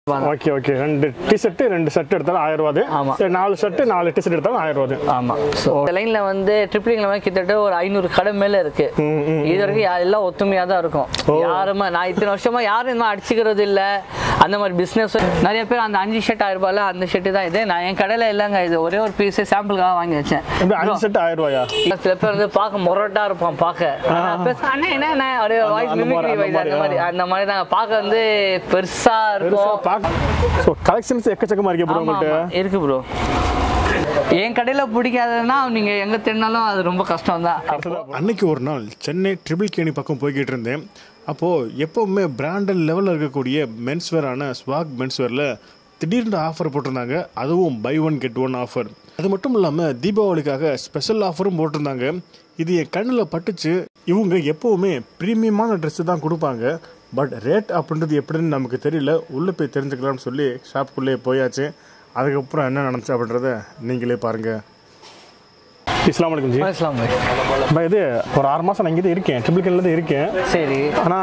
Okay okay ரெண்டு T shirt ரெண்டு shirt எடுத்தாலும் ஆயிரம் ரூபாது ஆமா. சரி நாலு ஷர்ட் நாலு டிஷர்ட் எடுத்தாலும் ஆயிரம் ரூபாது ஆமா ஸோ இந்த லைன்ல வந்து ட்ரிப்ளிங்ல வந்து கிட்டத்தட்ட ஒரு ஐநூறு கடை மேல இருக்கு ம், ம். இது வரைக்கும் யா- எல்லாம் ஒத்துமையா தான் இருக்கும் யாருமே நான் இத்தனை வருஷமா யாரும் இந்த மாதிரி அடிச்சுக்கிறது இல்ல அந்த மாதிரி பிசினஸ் நிறைய பேர் அந்த அஞ்சு ஷர்ட் ஆயிரம் ரூபாயில அந்த ஷர்ட் தான் இது நான் என் கடையில இல்லைங்க இது ஒரே ஒரு பீஸ் சாம்பிளுக்காக வாங்கி வச்சேன் எப்படி அஞ்சு ஷர்ட் ஆயிரம் ரூபாயா சில பேர் வந்து பார்க்க மொரட்டா இருப்பான் பார்க்க ஆனா பேச அண்ணா என்ன அண்ணா அப்படியே வாய்ஸ் அந்த மாதிரி, மிமிக்ரி அந்த வாய்ஸ் அந்த மாதிரி அந்த மாதிரி தான் பார்க்க வந்து பெருசா இருக்கும் ஸோ கலெக்ஷன்ஸ் எக்கச்சக்கமா இருக்கு ப்ரோ ஆமா, உங்கள்கிட்ட ஆமா. இருக்கு ப்ரோ என் கடையில பிடிக்காதுன்னா நீங்க எங்க தேடினாலும் அது ரொம்ப கஷ்டம் தான் அன்னைக்கு ஒரு நாள் சென்னை ட்ரிபிள் கேணி பக்கம் போய்கிட்டு இருந்தேன் அப்போது எப்போவுமே பிராண்டட் லெவலில் இருக்கக்கூடிய மென்ஸ்வேரான ஸ்வாக் மென்ஸ்வேரில் திடீர்னு ஆஃபர் போட்டிருந்தாங்க அதுவும் buy one get one offer அது மட்டும் இல்லாமல் தீபாவளிக்காக ஸ்பெஷல் ஆஃபரும் போட்டிருந்தாங்க இது என் கண்ணில் பட்டுச்சு இவங்க எப்போவுமே ப்ரீமியமான ட்ரெஸ்ஸு தான் கொடுப்பாங்க பட் ரேட் அப்படின்றது எப்படின்னு நமக்கு தெரியல உள்ளே போய் தெரிஞ்சுக்கலாம்னு சொல்லி ஷாப்புக்குள்ளேயே போயாச்சு அதுக்கப்புறம் என்ன நடந்துச்சு அப்படின்றத நீங்களே பாருங்கள் இஸ்லாம் வலைக்கம் ஜி இஸ்லாம் பாய். பா இது ஒரு ஆறு மாதம் நான் இங்கே தான் இருக்கேன் ட்ரிபிள் கேனில் தான் இருக்கேன் சரி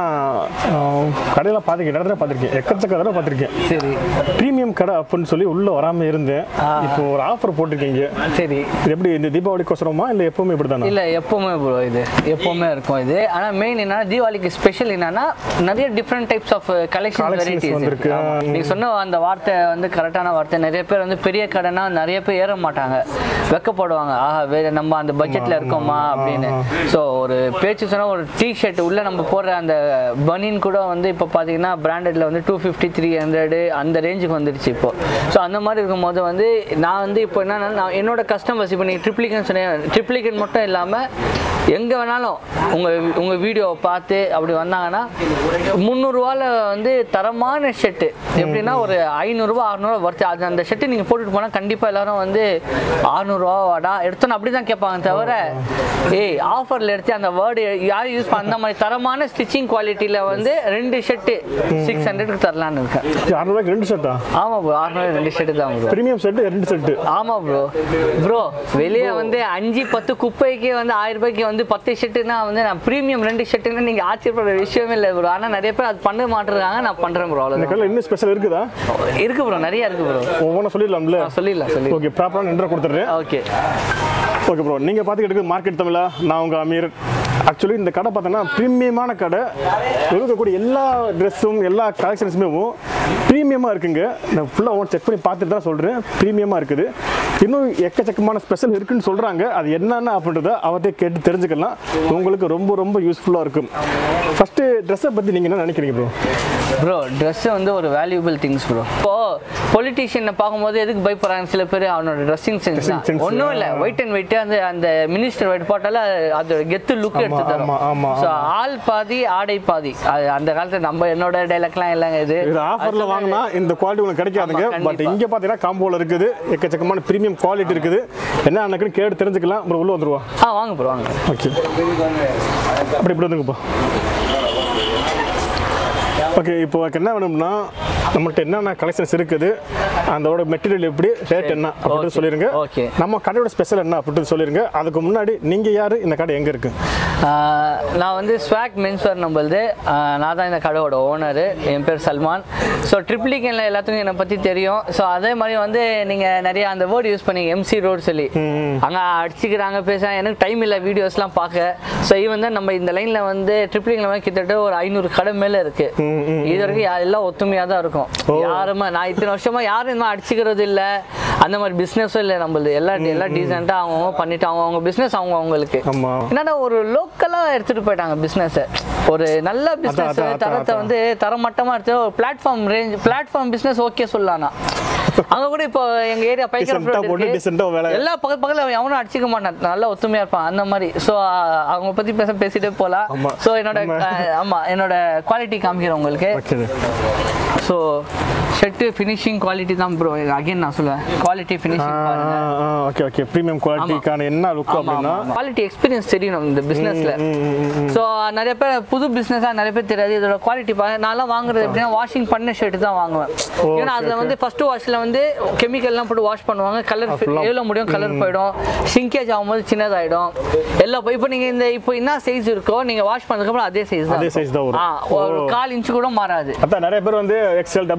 ஆனால் கடையில் பார்த்துருக்கேன் இடத்துல பார்த்துருக்கேன் எக்கச்சக்க தடவை பார்த்துருக்கேன் சரி ப்ரீமியம் கடை அப்படின்னு சொல்லி உள்ளே வராமல் இருந்தேன் இப்போ ஒரு ஆஃபர் போட்டிருக்கீங்க சரி இது எப்படி இந்த தீபாவளிக்கோசரமா இல்லை எப்பவுமே இப்படி தானே இல்ல எப்பவுமே ப்ரோ இது எப்பவுமே இருக்கும் இது ஆனா மெயின் என்னன்னா தீபாவளிக்கு ஸ்பெஷல் என்னன்னா நிறைய different types of collection Collections varieties வந்திருக்கு. இருக்கு நீங்க சொன்ன அந்த வார்த்தை வந்து கரெக்டான வார்த்தை நிறைய பேர் வந்து பெரிய கடைனா நிறைய பேர் ஏற மாட்டாங்க வெக்கப்படுவாங்க ஆஹா வேற நம்ம அந்த பட்ஜெட்ல இருக்கோமா அப்படின்னு ஸோ ஒரு பேச்சு சொன்னா ஒரு டி ஷர்ட் உள்ள நம்ம போடுற அந்த பனின் கூட வந்து இப்போ பார்த்தீங்கன்னா பிராண்டட்ல வந்து டூ ஃபிஃப்டி த்ரீ ஹண்ட்ரடு அந்த ரேஞ்சுக்கு வந்துருச்சு இப்போ ஸோ அந்த மாதிரி இருக்கும்போது வந்து நான் வந்து இப்போ என்னன்னா நான் என்னோட கஸ்டமர்ஸ் இப்போ நீங்கள் ட்ரிப்ளிகன் சொன்னேன் ட்ரிப்ளிகன் மட்டும் இல்லாமல் எங்கே வேணாலும் உங்கள் உங்கள் வீடியோவை பார்த்து அப்படி வந்தாங்கன்னா முந்நூறுரூவாவில் வந்து தரமான ஷர்ட்டு எப்படின்னா ஒரு ஐநூறுரூவா அறநூறுவா வர்த்து அது அந்த ஷர்ட்டு நீங்கள் போட்டுட்டு போனால் கண்டிப்பாக எல்லாரும் வந்து அறநூறுவா வாடா எடுத்தோன்னு அப்படி தான் கேட்பாங்க தவிர ஏய் ஆஃபரில் எடுத்து அந்த வேர்டு யாரும் யூஸ் பண்ண அந்த மாதிரி தரமான ஸ்டிச்சிங் குவாலிட்டியில் வந்து ரெண்டு ஷர்ட்டு சிக்ஸ் ஹண்ட்ரடுக்கு தரலான்னு இருக்கேன் அறுநூறுவாய்க்கு ரெண்டு ஷர்ட்டா ஆமாம் ப்ரோ அறநூறு ரெண்டு ஷர்ட்டு தான் ப்ரோ ப்ரீமியம் ஷர்ட்டு ரெண்டு ஷர்ட்டு ஆமா ப்ரோ ப்ரோ வெளியே வந்து அஞ்சு பத்து குப்பைக்கு வந்து ஆயிரம் ரூபாய்க்கு வந்து பத்து ஷர்ட்டுனா வந்து நான் ப்ரீமியம் ரெண்டு ஷர்ட்டுன்னு நீங்க ஆச்சரியப்படுற விஷயமே இல்லை ப்ரோ ஆனா நிறைய பேர் அது பண்ண மாட்டேறாங்க நான் பண்றேன் ப்ரோ இந்த அவ்வளோதான் கடையில் இன்னும் ஸ்பெஷல் இருக்குதா இருக்கு ப்ரோ நிறைய இருக்கு ப்ரோ ஒவ்வொன்றும் சொல்லிடலாம்ல சொல்லிடலாம் சொல்லி ஓகே ப்ராப்பரான இன்ட்ரோ கொடுத்துட்றேன் ஓகே ஓகே ப்ரோ நீங்கள் பார்த்துக்கிட்டு இருக்குது மார்க்கெட் தமிழா நான் உங்கள் அமீர் ஆக்சுவலி இந்த கடை பார்த்தோன்னா ப்ரீமியமான கடை இருக்கக்கூடிய எல்லா ட்ரெஸ்ஸும் எல்லா கலெக்ஷன்ஸுமே ப்ரீமியமாக இருக்குங்க நான் ஃபுல்லாக ஒன்று செக் பண்ணி பார்த்துட்டு தான் சொல்கிறேன் ப்ரீமியமாக இருக்குது இன்னும் எக்கச்சக்கமான ஸ்பெஷல் இருக்குன்னு சொல்கிறாங்க அது என்னென்ன அப்படின்றத அவர்கிட்ட கேட்டு தெரிஞ்சுக்கலாம் உங்களுக்கு ரொம்ப ரொம்ப யூஸ்ஃபுல்லாக இருக்கும் ஃபஸ்ட்டு ட்ரெஸ்ஸை பற்றி நீங்கள் என்ன நினைக்கிறீங்க ப்ரோ ப்ரோ ட்ரெஸ் வந்து ஒரு வேல்யூபிள் திங்ஸ் ப்ரோ இப்போ பொலிட்டீஷியனை பார்க்கும்போது எதுக்கு பயப்படுறாங்க சில பேர் அவனோட ட்ரெஸ்ஸிங் சென்ஸ் Dressing sense, ஒன்றும் இல்லை ஒயிட் அண்ட் ஒயிட் அந்த அந்த மினிஸ்டர் ஒயிட் போட்டால அது கெத்து லுக் எடுத்து தரும் ஆமா, ஆமா, ஸோ ஆள் பாதி ஆடை பாதி அது அந்த காலத்துல நம்ம என்னோட டைலாக்லாம் இல்லைங்க இது இது ஆஃபர்ல வாங்கினா இந்த குவாலிட்டி உங்களுக்கு கிடைக்காதுங்க ஆமா, பட் கண்டிப்பா. இங்க பாத்தீங்கன்னா காம்போல இருக்குது எக்கச்சக்கமான பிரீமியம் குவாலிட்டி இருக்குது என்ன அன்னைக்கு கேட்டு தெரிஞ்சுக்கலாம் அப்புறம் உள்ள வந்துருவா ஆ வாங்க ப்ரோ வாங்க ஓகே அப்படி இப்படி வந்துங்கப்பா ஓகே இப்போ எனக்கு என்ன வேணும்னா நம்மள்ட்ட என்னென்ன கலெக்ஷன்ஸ் இருக்குது அதோட மெட்டீரியல் எப்படி ரேட் என்ன அப்படின்னு Okay. சொல்லிருங்க Okay. நம்ம கடையோட ஸ்பெஷல் என்ன அப்படின்னு சொல்லிருங்க அதுக்கு முன்னாடி நீங்க யாரு இந்த கடை எங்க இருக்கு ஆஹ் நான் வந்து ஸ்வாக் மென்ஸ்வேர் நம்மளது நான் தான் இந்த கடையோட ஓனரு என் பேர் சல்மான் ஸோ ட்ரிப்ளிகனில் எல்லாத்துக்கும் என்னை பற்றி தெரியும் ஸோ அதே மாதிரி வந்து நீங்கள் நிறைய அந்த வேர்டு யூஸ் பண்ணி எம்சி ரோடு சொல்லி அங்கே அடிச்சுக்கிறாங்க பேச எனக்கு டைம் இல்லை வீடியோஸ்லாம் பார்க்க ஸோ ஈவன் தான் நம்ம இந்த லைனில் வந்து ட்ரிப்ளிகனில் வந்து கிட்டத்தட்ட ஒரு ஐநூறு கடை மேலே இருக்குது இது வரைக்கும் யா- எல்லாம் ஒத்துமையாக தான் இருக்கும் யாருமே நான் இத்தனை வருஷமா யாரும் இந்த மாதிரி அடிச்சுக்கிறது இல்லை அந்த மாதிரி பிஸ்னஸும் இல்லை நம்மளது எல்லாம் எல்லாம் டீசெண்டாக அவங்கவுங்க பண்ணிட்டு அவங்கவுங்க பிஸ்னஸ் அவங்க அவங்களுக்கு ஆமா என்னடா ஒரு லோக்கலா எடுத்துட்டு போயிட்டாங்க பிசினஸ் ஒரு நல்ல பிசினஸ் அதான், அதான், தரத்தை அதான். வந்து தரமட்டமா எடுத்து ஒரு platform range platform business okay சொல்லலாம் அங்க கூட இப்போ எங்க ஏரியா பைக்கர் Decent ஆ போட்டு decent ஆ வேலை. எல்லா பக்கத்து பக்கத்துல எவனும் அடிச்சுக்க மாட்டான் நல்லா ஒத்துமையா இருப்பான் அந்த மாதிரி சோ அவங்க பத்தி பேச பேசிட்டே போலாம் ஆமா. சோ என்னோட நம்ம- அஹ், ஆமா என்னோட குவாலிட்டி காமிக்கிறேன் உங்களுக்கு okay so shirt finishing quality தான் ப்ரோ அகைன் நான் சொல்லுவேன் குவாலிட்டி ஃபினிஷிங் பாருங்க ஓகே ஓகே ப்ரீமியம் குவாலிட்டிக்கான என்ன லுக் அப்படின்னா குவாலிட்டி எக்ஸ்பீரியன்ஸ் தெரியும் இந்த பிசினஸ்ல ஸோ நிறைய பேர் புது பிசினஸா நிறைய பேர் தெரியாது இதோட குவாலிட்டி நான்லாம் வாங்குறது எப்படின்னா வாஷிங் பண்ண ஷர்ட் தான் வாங்குவேன் ஏன்னா அதுல வந்து ஃபர்ஸ்ட் வாஷ்ல வந்து கெமிக்கல்லாம் போட்டு வாஷ் பண்ணுவாங்க கலர் full-ஆ- எவ்வளோ முடியும் கலர் போயிடும் சிங்கேஜ் ஆகும்போது சின்னதாயிடும் எல்லாம் போய் இப்போ நீங்க இந்த இப்போ என்ன சைஸ் இருக்கோ நீங்க வாஷ் பண்ணதுக்கு அப்புறம் அதே சைஸ் தான் அதே இருக்கும். size தான் வரும். ஆ, ஒரு கால் இன்ச் கூட மாறாது அதான் நிறைய பேர் வந்து எக்ஸ்எல் டபுள் எக்ஸ்எல் வாங்கிட்டு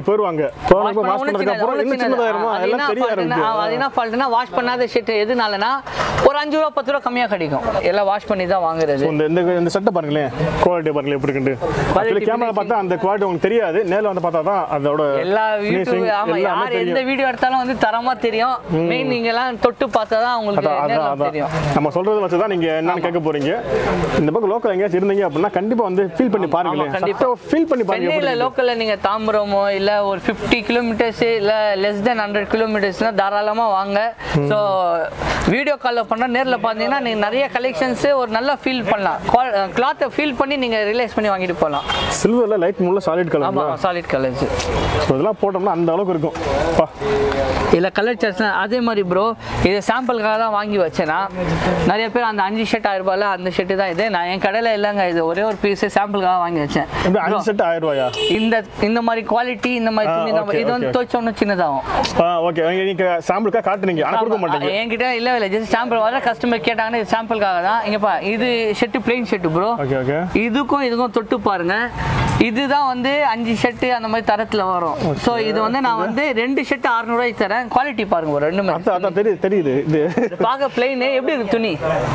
போயிடுவாங்க போனப்ப வாஷ் பண்ணதுக்கு அப்புறம் இன்னும் சின்னதாயிருமா எல்லாம் தெரிய ஆரம்பிக்கும் அது என்ன ஃபால்ட்னா வாஷ் பண்ணாத ஷர்ட் எதுனாலனா ஒரு அஞ்சு ரூபா பத்து ரூபா கம்மியா கிடைக்கும் எல்லாம் வாஷ் பண்ணி தான் வாங்குறது இந்த இந்த இந்த செட்டை பாருங்களேன் குவாலிட்டி பாருங்களேன் எப்படி இருக்குண்டு ஆக்சுவலி கேமரா பார்த்தா அந்த குவாலிட்டி உங்களுக்கு தெரியாது நேரில் வந்து பார்த்தா தான் அதோட எல்லா finishing யூடியூப் ஆமா எல்லாமே யார் எந்த தெரியும் வீடியோ எடுத்தாலும் வந்து தரமா தெரியும் மெயின் நீங்க எல்லாம் தொட்டு பார்த்தா தான் உங்களுக்கு அதான் அதான் நேர்ல அதான் தெரியும் நம்ம சொல்றது வச்சு தான் நீங்க என்னன்னு கேட்க போறீங்க இந்த பக்கம் லோக்கல் எங்கேயாச்சும் இருந்தீங்க அப்படின்னா கண்டிப்பா வந்து ஃபீல் பண்ணி பாருங்களேன் கண்டிப்பா. ஃபீல் பண்ணி பாருங்க எப்படி சென்னையில் இருக்கு. லோக்கல்ல நீங்க தாம்பரமோ இல்ல ஒரு ஃபிஃப்டி கிலோமீட்டர்ஸ் இல்ல லெஸ் தென் ஹண்ட்ரட் கிலோமீட்டர்ஸ்னா தாராளமா வாங்க ஸோ வீடியோ காலில் பண்ணா நேர்ல பார்த்தீங்கன்னா நீங்க நிறைய கலெக்ஷன்ஸ் ஒரு நல்ல ஃபீல் பண்ணலாம் கிளாத்தை ஃபீல் பண்ணி நீங்க ரிலைஸ் பண்ணி வாங்கிட்டு போகலாம் சில்வர்ல லைட் முள்ள சாலிட் ஆமா கலர் சாலிட் கலர்ஸ் இதெல்லாம் போட்டோம்னா அந்த அளவுக்கு இருக்கும் பா இதில் கலர் சார்ட்ஸ்லாம் அதே மாதிரி ப்ரோ இது சாம்பிளுக்காக தான் வாங்கி வச்சேன்னா நிறைய பேர் அந்த அஞ்சு ஷர்ட் ஆயிரம் ரூபாயில அந்த ஷர்ட்டு தான் இது நான் என் கடையில் இல்லைங்க இது ஒரே ஒரு பீஸ் சாம்பிளுக்காக வாங்கி வச்சேன் எப்படி அஞ்சு செட் ஆயிரம் ரூபாயா இந்த இந்த மாதிரி குவாலிட்டி இந்த மாதிரி ஆ, துணி இந்த மாதிரி- okay, இது வந்து okay. துவைச்சோன்னு சின்னதாகும் ஆ ஓகே நீங்க சாம்பிளுக்கா காட்டுனீங்க ஆனா கொடுக்க மாட்டீங்க என்கிட்ட இல்ல இல்ல ஜஸ்ட் சாம்பிள் வர கஸ்டமர் கேட்டாங்கன்னா இது சாம்பிளுக்காக தான் இங்க பா இது shirt plain shirt bro okay okay இதுக்கும் இதுக்கும் தொட்டு பாருங்க இதுதான் வந்து அஞ்சு ஷர்ட் அந்த மாதிரி தரத்துல வரும் ஸோ இது வந்து நான் வந்து ரெண்டு ஷர்ட் அறுநூறுவாய்க்கு தரேன் குவாலிட்டி பாருங்க ஒரு ரெண்டு மாதிரி அதான் அதான் தெரியுது தெரியுது இது பார்க்க பிளைன் எப்படி இருக்கு துணி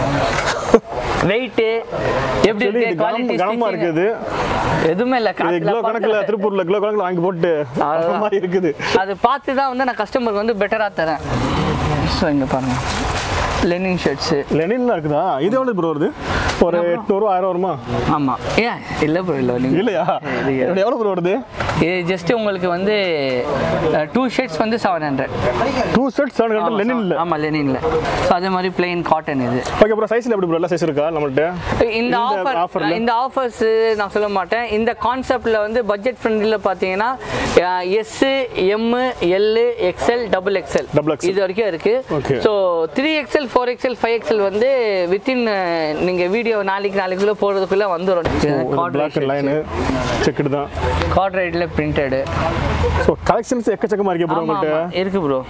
வெயிட் எப்படி சரி, இருக்கு இது கனம் குவாலிட்டி கனமா இருக்குது எதுவுமே இல்ல இது காத்துல கிலோ கணக்குல பார்க்கல. திருப்பூர்ல கிலோ கணக்குல வாங்கி போட்டு அந்த மாதிரி இருக்குது அது பார்த்து தான் வந்து நான் கஸ்டமருக்கு வந்து பெட்டரா தரேன் ஸோ இங்க பாருங்க லெனின் ஷர்ட்ஸு லெனின்லாம் இருக்குதா இது எவ்வளவு ப்ரோ வருது ஒரு எட்நூறு ஆயிரம் வருமா ஆமா ஏன் இல்ல ப்ரோ இல்ல நீங்க இல்லையா இது இது எவ்வளவு ப்ரோ வருது இது ஜஸ்ட் உங்களுக்கு வந்து டூ ஷர்ட்ஸ் வந்து seven hundred two set seven hundred linen இல்ல ஆமா லெனின்ல ஸோ அதே மாதிரி பிளெயின் காட்டன் இது ஓகே ப்ரோ சைஸ்ல எப்படி ப்ரோ எல்லா சைஸ் இருக்கா நம்மள்ட்ட இந்த இந்த ஆஃபர் offerல? இந்த ஆஃபர்ஸ் நான் சொல்ல மாட்டேன் இந்த கான்செப்ட்ல வந்து பட்ஜெட் ஃப்ரெண்ட்லியில் பார்த்தீங்கன்னா S M L XL double XL Double XL. இது வரைக்கும் இருக்கு Okay. So three XL four XL five XL வந்து வித்தின் நீங்க வீடியோ நாளைக்கு நாளைக்குள்ள போடுறதுக்குள்ள வந்துடும் பிளாக் லைனு செக்குடு தான் கார்ட் ரைட்ல பிரிண்டடு ஸோ கலெக்ஷன்ஸ் எக்கச்சக்கமா இருக்கே ப்ரோ ஆமா உங்கள்கிட்ட ஆமா இருக்கு ப்ரோ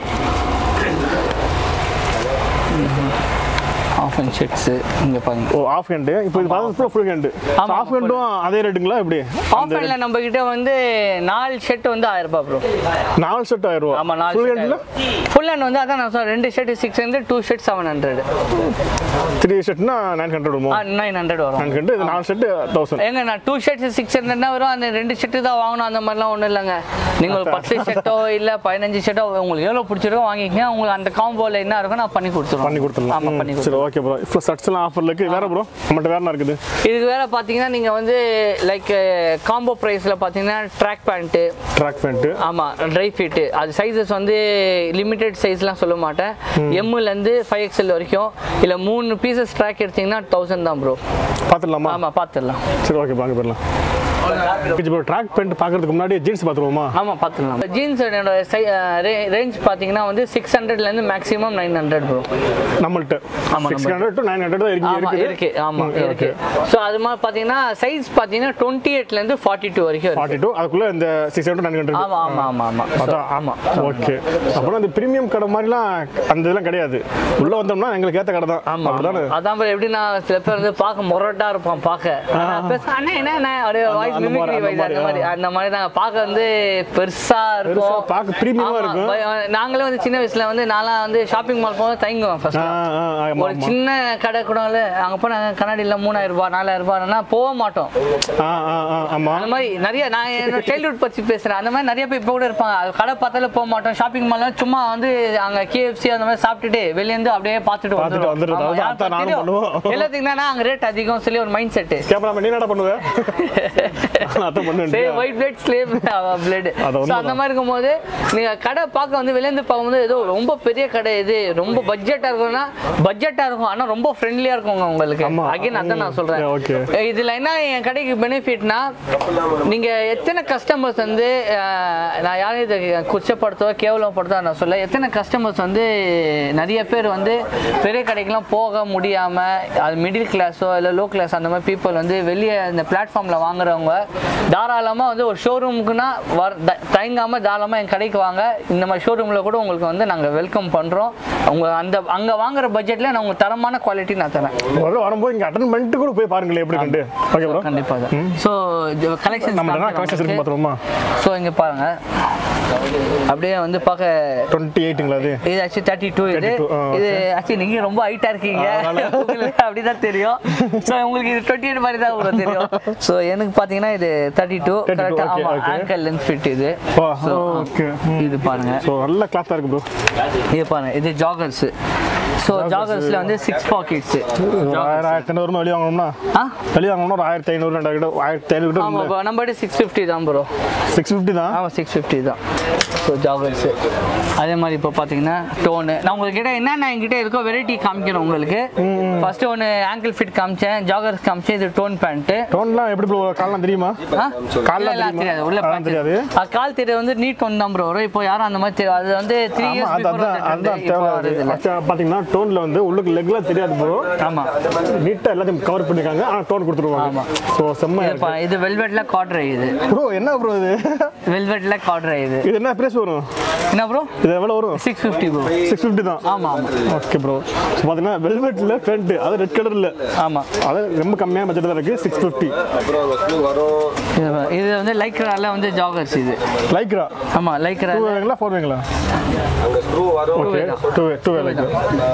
ஆஃப் அண்ட் ஷர்ட்ஸ் இங்க பாருங்க ஓ ஆஃப் ஹேண்டு இப்போ இது பார்த்தா ஃபுல் ஹேண்டு ஆமா, ஆஃப் ஹேண்டும் அதே ரேட்டுங்களா எப்படி ஆஃப் ஹேண்ட்ல நம்ம கிட்ட வந்து நாலு ஷர்ட் வந்து ஆயிரம் ரூபாய் ப்ரோ நாலு செட் ஆயிரம் ரூபா ஆமா நாலு ஃபுல் ஹேண்டில் ஃபுல் ஹேண்ட் வந்து அதான் நான் சொல்றேன் ரெண்டு shirt six hundred two shirt seven hundred three ஷர்ட்னா நைன் ஹண்ட்ரட் வருமோ நைன் ஹண்ட்ரட் வரும் நைன் ஹண்ட்ரட் இது நாலு செட்டு தௌசண்ட் ஏங்க நான் டூ ஷர்ட்ஸ் சிக்ஸ் ஹண்ட்ரட்னா வரும் அந்த ரெண்டு ஷர்ட்டு தான் வாங்கணும் அந்த மாதிரிலாம் ஒன்றும் இல்லைங்க நீங்கள் ஒரு பத்து ஷர்ட்டோ இல்லை பதினஞ்சு ஷர்ட்டோ உங்களுக்கு எவ்வளோ பிடிச்சிருக்கோ வாங்கிக்கங்க உங்களுக்கு அந்த காம்போவில் என்ன இருக்கோ நான் பண்ணி கொடுத்துருவோம் பண்ணி கொடுத்துடலாம் ஆமாம் ம், பண்ணி சரி ஓகே ப்ரோ இப்போ ஷர்ட்ஸ் எல்லாம் ஆஃபர்ல இருக்கு வேற ப்ரோ நம்மகிட்ட வேற என்ன இருக்குது இதுக்கு வேற பார்த்தீங்கன்னா நீங்கள் வந்து லைக் காம்போ ப்ரைஸில் பார்த்தீங்கன்னா ட்ராக் பேண்ட்டு ட்ராக் பேண்ட்டு ஆமாம் ட்ரை ஃபிட்டு அது சைஸஸ் வந்து லிமிட்டெட் சைஸ்லாம் சொல்ல மாட்டேன் எம்முலேருந்து ஃபைவ் எக்ஸ்எல் வரைக்கும் இல்லை மூணு பீசஸ் ட்ராக் எடுத்தீங்கன்னா தௌசண்ட் தான் ப்ரோ பார்த்துடலாமா ஆமாம் பார்த்துடலாம் சரி ஓகே வாங்க போயிடலாம் ஓகே ப்ரோ ட்ராக் பேண்ட் பார்க்கறதுக்கு முன்னாடி ஜீன்ஸ் பார்த்துருவோமா ஆமாம் பார்த்துடலாம் ஜீன்ஸ் ரேஞ்ச் பார்த்தீங்கன்னா வந்து சிக்ஸ் ஹண்ட்ரட்லேருந்து மேக்ஸிமம் நைன் ஹண்ட்ரட் ப்ரோ நம்மள்ட்ட ஆமா, சிக்ஸ் நம்ம- ஹண்ட்ரட் டு நைன் ஹண்ட்ரட் தான் இருக்கு ஆமா இருக்குது இருக்கு ஆமா ம், இருக்கு ஸோ அது மாதிரி பார்த்தீங்கன்னா சைஸ் பார்த்தீங்கன்னா டுவெண்ட்டி எயிட்லேருந்து ஃபார்ட்டி டூ வரைக்கும் இருக்கு ஃபார்ட்டி டூ அதுக்குள்ள இந்த சிக்ஸ் ஹண்ட்ரட் நைன் ஹண்ட்ரட் ஆமா ஆமா ஆமா ஆமா So, அதான் ஆமா ஓகே அப்புறம் அந்த பிரீமியம் கடை மாதிரிலாம் அந்த இதெல்லாம் கிடையாது உள்ள வந்தோம்னா எங்களுக்கு ஏத்த கடை தான் ஆமா அப்படிதானே அதான் bro, எப்படின்னா சில பேர் வந்து பார்க்க முரட்டா இருப்பான் பார்க்க ஆனா பேச, அண்ணா என்ன அண்ணா அப்படியே வாய்ஸ் அந்த மாதிரி, மிமிக்ரி அந்த வாய்ஸ் அந்த மாதிரி, மாதிரி அந்த மாதிரி நாங்க பார்க்க வந்து பெருசா பெருசா இருக்கும் பார்க்க premium ஆ ஆமா, இருக்கும். பய- நாங்களே வந்து சின்ன வயசுல வந்து நான்லாம் வந்து ஷாப்பிங் மால் போக தயங்குவேன் ஆ, ஃபர்ஸ்ட் ஆ, ஆமா, ஒரு ஆமா. சின்ன கடை கூட இல்ல அங்க போய் நாங்க கண்ணாடியில் மூணாயிரம் ரூபாய் நாலாயிரம் ரூபாய்னா போக மாட்டோம் ஆ, ஆ, ஆ, ஆமா அந்த மாதிரி நிறைய நான் என்னோட சைல்ட்ஹுட் பத்தி பேசுறேன் அந்த மாதிரி நிறைய பேர் இப்போ கூட இருப்பாங்க அது கடை பார்த்தாலே போக மாட்டோம் ஷாப்பிங் மால்ல சும்மா வந்து அங்க கேஎஃப்சி அந்த மாதிரி சாப்பிட்டுட்டு வெளிய இருந்து அப்படியே பார்த்துட்டு பார்த்துட்டு வந்துருவோம். வந்துடுறது. ஆமா, அதான் யாருக்கு அதான் நானும் தெரியும்? பண்ணுவோம். எல்லாத்துக்கும் என்னன்னா அங்க ரேட் அதிகம் சொல்லி ஒரு மைண்ட் செட் கேமரா நீ என்னடா பண்ணுவ அதான் பண்ணுவேன் சரி ஒயிட் பிளட் ஸ்லேவ் பிளட் அது ஸோ அந்த மாதிரி இருக்கும்போது நீங்க கடை பார்க்க வந்து வெளியேந்து பார்க்கும்போது ஏதோ ரொம்ப பெரிய கடை இது ரொம்ப பட்ஜெட்டா இருக்கும்னா பட்ஜெட்டா இருக்கும் ஆனா ரொம்ப ஃப்ரெண்ட்லியா இருக்குங்க உங்களுக்கு ஆமா. அகைன் அதான் நான் சொல்றேன் Yeah, okay. இதுல என்ன என் கடைக்கு பெனிஃபிட்னா நீங்க எத்தனை கஸ்டமர்ஸ் வந்து அஹ், நான் யாரையும் இதை குச்சப்படுத்தோ கேவலப்படுத்தோ நான் சொல்ல எத்தனை கஸ்டமர்ஸ் வந்து நிறைய பேர் வந்து பெரிய கடைக்கெல்லாம் போக முடியாம அது மிடில் கிளாஸோ இல்லை லோ கிளாஸ் அந்த மாதிரி பீப்புள் வந்து வெளியே இந்த பிளாட்ஃபார்ம்ல வாங்குறவங்க வரவங்க தாராளமாக வந்து ஒரு ஷோரூமுக்குன்னா வர த- தயங்காம தாராளமாக என் கடைக்கு வாங்க இந்த மாதிரி ஷோரூமில் கூட உங்களுக்கு வந்து நாங்கள் வெல்கம் பண்ணுறோம் உங்க அந்த அங்கே வாங்குற பட்ஜெட்டில் நான் உங்களுக்கு தரமான குவாலிட்டி நான் தரேன் முதல்ல வரும்போது இங்கே அட்டன் பண்ணிட்டு கூட போய் பாருங்களேன் எப்படி கண்டு ஓகே ப்ரோ கண்டிப்பாக ஸோ கலெக்ஷன் நம்ம கலெக்ஷன்ஸ் இருக்கு பார்த்துருவோமா ஸோ இங்கே பாருங்க அப்படியே வந்து பார்க்க டுவெண்ட்டி எயிட்டுங்களா அது இது ஆக்சுவலி தேர்ட்டி டூ இது 32, ஆ, இது ஆக்சுவலி நீங்க ரொம்ப ஹைட்டா இருக்கீங்க உங்களுக்கு அப்படிதான் தெரியும் ஸோ உங்களுக்கு இது டுவெண்ட்டி எயிட் மாதிரி தான் உங்களுக்கு தெரியும் ஸோ எனக்கு பார்த்தீங்கன்னா இது தேர்ட்டி டூ 32, கரெக்டாக okay, ஆமாம் okay. ஆங்கல் லென்த் ஃபிட் இது ஓ So, ஓகே இது பாருங்க ஸோ நல்ல கிளாத்தாக இருக்கு ப்ரோ இது பாருங்க இது ஜாகர்ஸ் ஸோ ஜாகர்ஸ்ல வந்து சிக்ஸ் பாக்கெட்ஸ் ஆயிரம் ஆயிரத்தி ஐநூறு வெளியே வாங்கணும்னா ஆ வெளியே வாங்கணும்னா ஒரு ஆயிரத்தி ஐநூறு ரெண்டாயிரம் ஆயிரத்தி ஐநூறு ஆமா கிட்ட bro. நம்ம சிக்ஸ் ஃபிஃப்டி தான் ப்ரோ சிக்ஸ் ஃபிஃப்டி தான் ஆமாம் சிக்ஸ் ஃபிஃப்டி தான் ஸோ ஜாகர்ஸு அதே மாதிரி இப்போ பார்த்தீங்கன்னா டோனு நான் உங்ககிட்ட என்னென்ன என்கிட்ட இருக்கோ வெரைட்டி காமிக்கிறேன் உங்களுக்கு ஃபர்ஸ்ட் ஒன்று ஆங்கிள் ஃபிட் காமிச்சேன் ஜாகர்ஸ் காமிச்சேன் இது டோன் பேண்ட்டு டோன்லாம் எப்படி ப்ரோ கால்லாம் தெரியுமா கால்லாம் கால்லாம் தெரியுமா? தெரியாது உள்ள அதெல்லாம் patch. தெரியாது. ஆ, கால் தெரியாது வந்து நீட் ஒன் தான் ப்ரோ வரும் இப்போ யாரும் அந்த மாதிரி தெரியாது அது வந்து த்ரீ ஆமா இயர்ஸ் அது அதான் அதுதான் தேவை அது பார்த்தீங்கன்னா டோன்ல வந்து உள்ளுக்கு லெக்ல தெரியாது ப்ரோ ஆமா நீட்டாக எல்லாத்தையும் கவர் பண்ணிருக்காங்க ஆனால் டோன் கொடுத்துருவாங்க ஆமா. ஸோ செம்மையா இது பா- இது வெல்வெட்ல காட்ரை இது ப்ரோ என்ன ப்ரோ இது வெல்வெட்ல காட்ரை இது இது என்ன பிரைஸ் வரும் என்ன ப்ரோ இது எவ்வளோ வரும் six fifty bro six fifty தான் ஆமா ஆமா ஓகே ப்ரோ ஸோ பார்த்தீங்கன்னா வெல்வெட்டில் பேண்ட் அது ரெட் கலரில் ஆமா அது ரொம்ப கம்மியான பட்ஜெட் தான் இருக்குது சிக்ஸ் ஃபிஃப்டி இது பா- இது வந்து லைக்ரால வந்து ஜாகர்ஸ் இது லைக்ரா ஆமா லைக்ரா டூ வேங்களா ஃபோர் வேங்களா okay two two way Lycra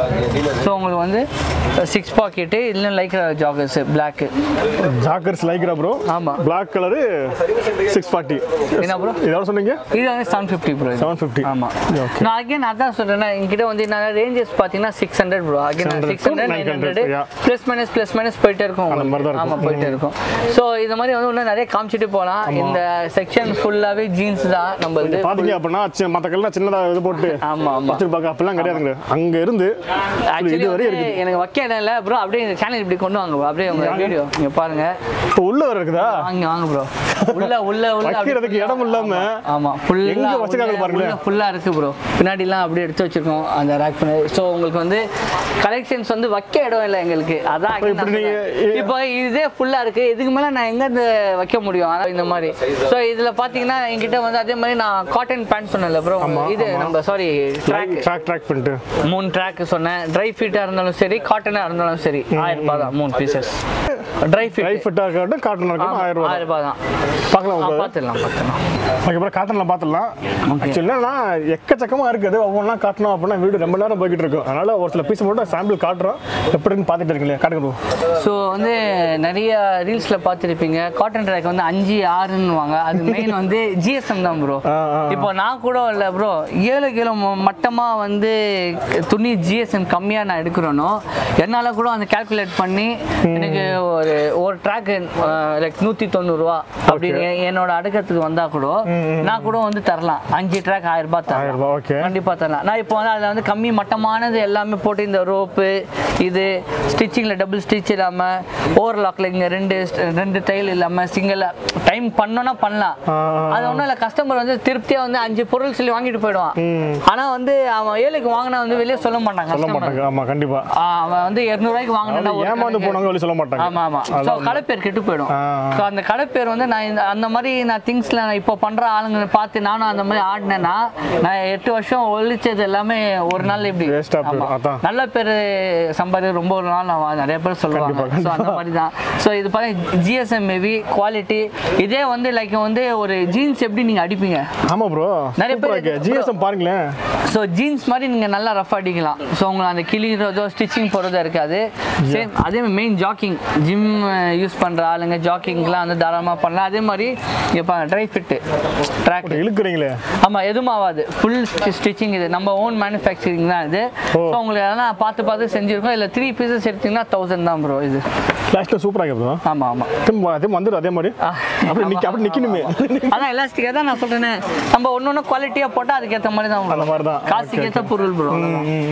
so உங்களுக்கு வந்து சிக்ஸ் பாக்கெட்டு இல்லை Lycra joggers black joggers Lycra bro ஆமா. பிளாக் கலரு சிக்ஸ் ஃபார்ட்டி என்ன ப்ரோ இது எவ்வளோ சொன்னீங்க இது வந்து seven fifty bro seven fifty ஆமா நான் அகைன் அதான் சொல்றேன் என்கிட்ட வந்து நான் ரேஞ்சஸ் பார்த்தீங்கன்னா six hundred bro again 600 six hundred nine 900, hundred yeah. Plus minus plus minus போயிட்டே இருக்கும் அந்த மாதிரி தான் உங்களுக்கு. ஆமா இருக்கும். போயிட்டே இருக்கும் ஸோ இந்த மாதிரி வந்து இன்னும் நிறைய காமிச்சிட்டு போகலாம் இந்த செக்ஷன் ஃபுல்லாவே ஜீன்ஸ் தான் நம்ம இது பாத்தீங்க அப்படின்னா சி- மத்த கல்லாம் சின்னதா இது போட்டு ஆமா ஆமா வச்சிருப்பாங்க அப்பெல்லாம் கிடையாதுங்க அங்க இருந்து ஆக்சுவலி இது வரை இருக்குது எனக்கு வைக்க இடம் இல்லை ப்ரோ அப்படியே இந்த சேனல் இப்படி கொண்டு வாங்க bro. அப்படியே உங்க வீடியோ இங்க பாருங்க இப்போ உள்ள வர இருக்குதா வாங்க வாங்க ப்ரோ உள்ள உள்ள உள்ள அப்படி வைக்கிறதுக்கு இடம் இல்லாம ஆமா ஃபுல்லா எங்க வச்சிருக்காங்க பாருங்களேன். ஃபுல்லா இருக்கு ப்ரோ பின்னாடிலாம் அப்படியே எடுத்து வச்சிருக்கோம் அந்த ரேக் பண்ணி ஸோ உங்களுக்கு வந்து கலெக்ஷன்ஸ் வந்து வைக்க இடம் இல்லை எங்களுக்கு அதான் இப்ப இப்படி நீங்க இப்போ இதே ஃபுல்லா இருக்கு இதுக்கு மேல நான் எங்க இருந்து வைக்க முடியும் அதான் இந்த மாதிரி ஸோ இதுல பாத்தீங்கன்னா என்கிட்ட வந்து அதே மாதிரி நான் காட்டன் பேண்ட் சொன்னேன்ல ப்ரோ இது நம்ம சாரி ட்ராக் ட்ராக் ட்ராக் பண்ணிட்டு மூணு ட்ராக் சொன்னேன் ட்ரை ஃபிட்டா இருந்தாலும் சரி காட்டனா இருந்தாலும் சரி ஆயிரம் ரூபாய் தான் மூணு பீசஸ் ட்ரை ட்ரை ஃபிட் ஃபிட்டா இருக்கட்டும் காட்டன் இருக்கட்டும் ஆயிரம் ரூபாய் ஆயிரம் ரூபாய் தான் பார்க்கலாம் ஆ, உங்களுக்கு பார்த்துடலாம் பார்த்துடலாம் அதுக்கப்புறம் காட்டன்ல பார்த்துடலாம் ஆக்சுவலி என்னன்னா எக்கச்சக்கமா இருக்குது ஒவ்வொன்றா காட்டணும் அப்படின்னா வீடு ரொம்ப நேரம் போய்கிட்டு இருக்கும் அதனால ஒரு சில பீஸ் மட்டும் சாம்பிள் காட்டுறோம் எப்படி இருக்குன்னு பார்த்துட்டு இருக்கீங்களே காட்டுங்க bro. ஸோ வந்து நிறைய ரீல்ஸில் பார்த்துருப்பீங்க காட்டன் ட்ராக் வந்து அஞ்சு ஆறுன்னுவாங்க அது மெயின் வந்து ஜிஎஸ்எம் தான் ப்ரோ ஆ, ஆ, ஆ. இப்போ நான் கூட இல்லை ப்ரோ ஏழு கிலோ மட்டமாக வந்து துணி ஜிஎஸ்எம் கம்மியாக நான் எடுக்கிறேனோ என்னால் கூட அந்த கால்குலேட் பண்ணி எனக்கு ஒரு ஒரு ட்ராக்கு லைக் நூற்றி தொண்ணூறுரூவா அப்படி எ- என்னோட அடுக்கத்துக்கு வந்தால் கூட நான் கூட வந்து தரலாம் அஞ்சு ட்ராக் ஆயிரம் ரூபாய் தரலாம் ஆயிரம் ரூபாய் ஓகே கண்டிப்பா தரலாம் நான் இப்போ வந்து அதில் வந்து கம்மி மட்டமானது எல்லாமே போட்டு இந்த ரோப்பு இது ஸ்டிச்சிங்கில் டபுள் ஸ்டிச் இல்லாமல் ஓவர்லாக்ல இங்கே ரெண்டு ரெண்டு டைல் இல்லாமல் சிங்கிள் டைம் பண்ணோன்னா பண்ணலாம் ஆ, ஆ, அது ஒன்றும் இல்லை கஸ்டமர் வந்து திருப்தியாக வந்து அஞ்சு பொருள் சொல்லி வாங்கிட்டு போயிடுவான் ஆனால் வந்து அவன் ஏழுக்கு வாங்கினா வந்து வெளியே சொல்ல மாட்டாங்க சொல்ல customer. மாட்டாங்க ஆமா கண்டிப்பா ஆ, அவன் வந்து இரநூறுவாய்க்கு வாங்கினா அதாவது ஏமாந்து போனவங்க வெளிய சொல்ல மாட்டாங்க ஆமா ஆமா ஸோ கடை பேர் கெட்டு போயிடும் ஆ. ஸோ அந்த கடை பேர் வந்து நான் இந்த- அந்த மாதிரி நான் திங்ஸ்ல நான் இப்போ பண்ற ஆளுங்களை பார்த்து நானும் அந்த மாதிரி ஆடினேன்னா நான் எட்டு வருஷம் ஒழிச்சது எல்லாமே ஒரு நாள் இப்படி Waste ஆ போயிடும். ஆமா. அதான். நல்ல பேர் சம்பாதி ரொம்ப ஒரு நாள் நான் நிறைய பேர் சொல்லுவாங்க கண்டிப்பா, ஸோ அந்த மாதிரி தான் ஸோ இது பாருங்க ஜிஎஸ்எம் மேபி குவாலிட்டி இதே வந்து லைக் வந்து ஒரு ஜீன்ஸ் எப்படி நீங்க அடிப்பீங்க ஆமா ப்ரோ நிறைய பேர் நிறைய ஜிஎஸ்எம் பாருங்களேன் ஸோ ஜீன்ஸ் மாதிரி நீங்கள் நல்லா ரஃப் அடிக்கலாம் ஸோ உங்களுக்கு அந்த கிளிறதோ ஸ்டிச்சிங் போகிறதோ இருக்காது சேம் அதே மெயின் ஜாக்கிங் ஜிம் யூஸ் பண்ணுற ஆளுங்க ஜாக்கிங்லாம் வந்து தாராளமாக பண்ணலாம் அதே மாதிரி இப்போ ட்ரை ஃபிட்டு ட்ராக் இழுக்குறீங்களே ஆமாம் எதுவும் ஆகாது ஃபுல் ஸ்டிச்சிங் இது நம்ம ஓன் மேனுஃபேக்சரிங் தான் இது ஓ. ஸோ உங்களுக்கு எதனா பார்த்து பார்த்து செஞ்சுருக்கோம் இல்லை த்ரீ பீசஸ் எடுத்தீங்கன்னா தௌசண்ட் தான் ப்ரோ இது லாஸ்ட்டில் சூப்பராக ப்ரோ ஆமாம் ஆமாம் திரும்ப அதே வந்துடும் அதே மாதிரி ஆ. அப்படி நிக்க அப்படி நிக்கணுமே அதான் எலாஸ்டிக்காக தான் நான் சொல்கிறேனே நம்ம ஒன்று ஒன்று குவாலிட்டியாக போட்டால் அதுக்கேற்ற மாதிரி தான் அந்த மாதிரி தான். காசுக்கு ஏற்ற பொருள் ப்ரோ ம், ம்.